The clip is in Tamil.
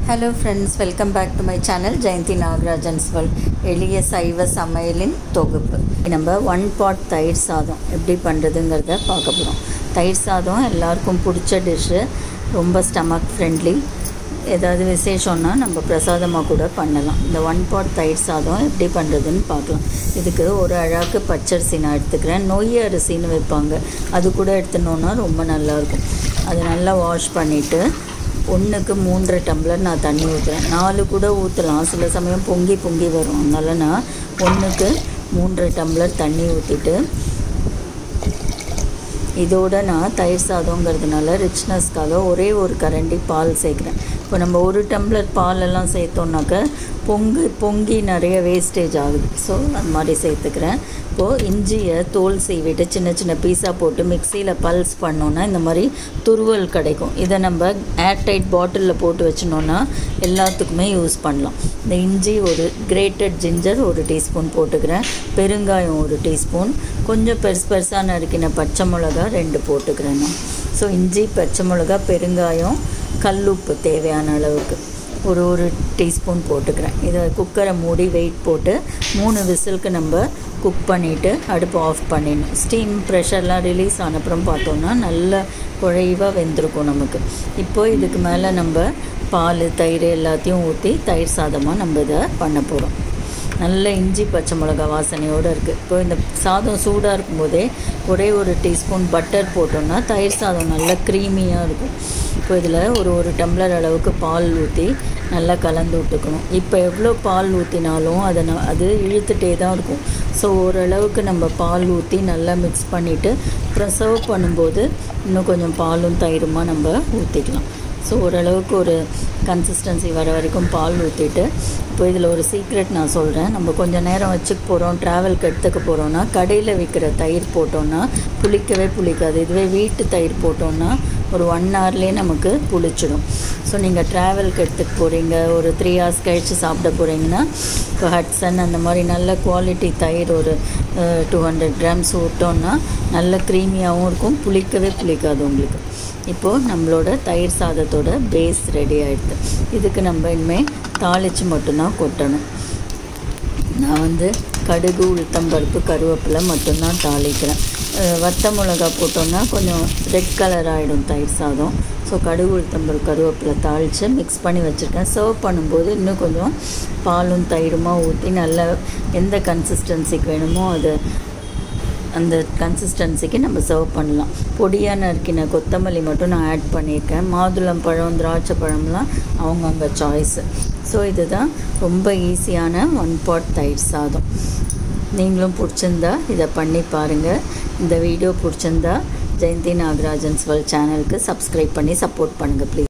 hello friends welcome back to my channel Jayanthi Nagarajan's world எளிய சைவ சமையலின் தொகுப்பு நம்ம ஒன் பாட் தயிர் சாதம் எப்படி பண்ணுறதுங்கிறத பார்க்க போகிறோம் தயிர் சாதம் எல்லாருக்கும் பிடிச்ச டிஷ்ஷு ரொம்ப ஸ்டமக் ஃப்ரெண்ட்லி ஏதாவது விசேஷம்னா நம்ம பிரசாதமாக கூட பண்ணலாம் இந்த ஒன் பாட் தயிர் சாதம் எப்படி பண்ணுறதுன்னு பார்க்கலாம் இதுக்கு ஒரு அழாக்கு பச்சரிசி நான் எடுத்துக்கிறேன் நொய் அரிசின்னு வைப்பாங்க அது கூட எடுத்துனோன்னா ரொம்ப நல்லாயிருக்கும் அது நல்லா வாஷ் பண்ணிவிட்டு ஒன்றுக்கு மூன்றரை டம்ளர் நான் தண்ணி ஊற்றுறேன் நாலு கூட ஊற்றலாம் சில சமயம் பொங்கி பொங்கி வரும் அதனால நான் ஒன்றுக்கு மூன்றரை டம்ளர் தண்ணி ஊற்றிட்டு இதோட நான் தயிர் சாதங்கிறதுனால ரிச்னஸ்க்காக ஒரே ஒரு கரண்டி பால் சேர்க்குறேன் இப்போ நம்ம ஒரு டம்ளர் பாலெல்லாம் சேர்த்தோம்னாக்க பொங்கு பொங்கி நிறைய வேஸ்டேஜ் ஆகுது ஸோ அந்த மாதிரி சேர்த்துக்கிறேன் இப்போது இஞ்சியை தோல் சீவிட்டு சின்ன சின்ன பீஸாக போட்டு மிக்சியில் பல்ஸ் பண்ணோன்னா இந்த மாதிரி துருவல் கிடைக்கும் இதை நம்ம ஏர்டைட் பாட்டிலில் போட்டு வச்சினோன்னா எல்லாத்துக்குமே யூஸ் பண்ணலாம் இந்த இஞ்சி ஒரு கிரேட்டட் ஜிஞ்சர் ஒரு டீஸ்பூன் போட்டுக்கிறேன் பெருங்காயம் ஒரு டீஸ்பூன் கொஞ்சம் பெருசு பெருசாக நறுக்கின பச்சை மிளகா ரெண்டு போட்டுக்கிறேன் நான் ஸோ இஞ்சி பச்சை மிளகா பெருங்காயம் கல்லுப்பு தேவையான அளவுக்கு ஒரு ஒரு டீஸ்பூன் போட்டுக்கிறேன் இதை குக்கரை மூடி வெயிட் போட்டு மூணு விசிலுக்கு நம்ம குக் பண்ணிவிட்டு அடுப்பு ஆஃப் பண்ணிடணும் ஸ்டீம் ப்ரெஷர்லாம் ரிலீஸ் ஆனப்புறம் பார்த்தோன்னா நல்ல குழைவாக வெந்திருக்கும் நமக்கு இப்போ இதுக்கு மேலே நம்ம பால் தயிர் எல்லாத்தையும் ஊற்றி தயிர் சாதமாக நம்ம இதை பண்ண போகிறோம் நல்ல இஞ்சி பச்சை மிளகா வாசனையோடு இருக்குது இப்போ இந்த சாதம் சூடாக இருக்கும்போதே ஒரே ஒரு டீஸ்பூன் பட்டர் போட்டோம்னா தயிர் சாதம் நல்லா க்ரீமியாக இருக்கும் இப்போ இதில் ஒரு ஒரு டம்ளர் அளவுக்கு பால் ஊற்றி நல்லா கலந்து விட்டுக்கணும் இப்போ எவ்வளோ பால் ஊற்றினாலும் அதை ந அது இழுத்துட்டே தான் இருக்கும் ஸோ ஓரளவுக்கு நம்ம பால் ஊற்றி நல்லா மிக்ஸ் பண்ணிவிட்டு அப்புறம் சர்வ் பண்ணும்போது இன்னும் கொஞ்சம் பாலும் தயிருமா நம்ம ஊற்றிக்கலாம் ஸோ ஓரளவுக்கு ஒரு கன்சிஸ்டன்சி வர வரைக்கும் பால் ஊற்றிட்டு இப்போ இதில் ஒரு சீக்ரெட் நான் சொல்கிறேன் நம்ம கொஞ்சம் நேரம் வச்சுக்க போகிறோம் ட்ராவல்க்கு எடுத்துக்க போகிறோன்னா கடையில் விற்கிற தயிர் போட்டோன்னா புளிக்கவே புளிக்காது இதுவே வீட்டு தயிர் போட்டோன்னா ஒரு ஒன் ஹவர்லேயே நமக்கு புளிச்சிடும் ஸோ நீங்கள் ட்ராவல்க்கு எடுத்துக்க போகிறீங்க ஒரு த்ரீ ஹவர்ஸ் கழித்து சாப்பிட போகிறீங்கன்னா இப்போ ஹட்சன் அந்த மாதிரி நல்ல குவாலிட்டி தயிர் ஒரு டூ ஹண்ட்ரட் கிராம்ஸ் விட்டோன்னா நல்ல க்ரீமியாகவும் இருக்கும் புளிக்கவே புளிக்காது உங்களுக்கு இப்போது நம்மளோட தயிர் சாதத்தோட பேஸ் ரெடி ஆகிடுது இதுக்கு நம்ம இனிமேல் தாளித்து மட்டும்தான் கொட்டணும் நான் வந்து கடுகு உளுத்தம்பருப்பு கருவேப்பிலை மட்டும்தான் தாளிக்கிறேன் வத்த மிளகா போட்டோன்னா கொஞ்சம் ரெட் கலர் ஆகிடும் தயிர் சாதம் ஸோ கடுகு உளுத்தம்பருப்பு கருவேப்பிலை தாளித்து மிக்ஸ் பண்ணி வச்சுருக்கேன் சர்வ் பண்ணும்போது இன்னும் கொஞ்சம் பாலும் தயிருமா ஊற்றி நல்லா எந்த கன்சிஸ்டன்சிக்கு வேணுமோ அதை அந்த கன்சிஸ்டன்சிக்கு நம்ம சர்வ் பண்ணலாம் பொடியாக நறுக்கின கொத்தமல்லி மட்டும் நான் ஆட் பண்ணியிருக்கேன் மாதுளம் பழம் திராட்சை பழம்லாம் அவங்கவுங்க சாய்ஸு ஸோ இதுதான் ரொம்ப ஈஸியான ஒன் பாட் தயிர் சாதம் நீங்களும் பிடிச்சிருந்தா இதை பண்ணி பாருங்கள் இந்த வீடியோ பிடிச்சிருந்தா ஜெயந்தி நாகராஜன்ஸ் வேர்ல்ட் சேனலுக்கு சப்ஸ்கிரைப் பண்ணி சப்போர்ட் பண்ணுங்கள் ப்ளீஸ்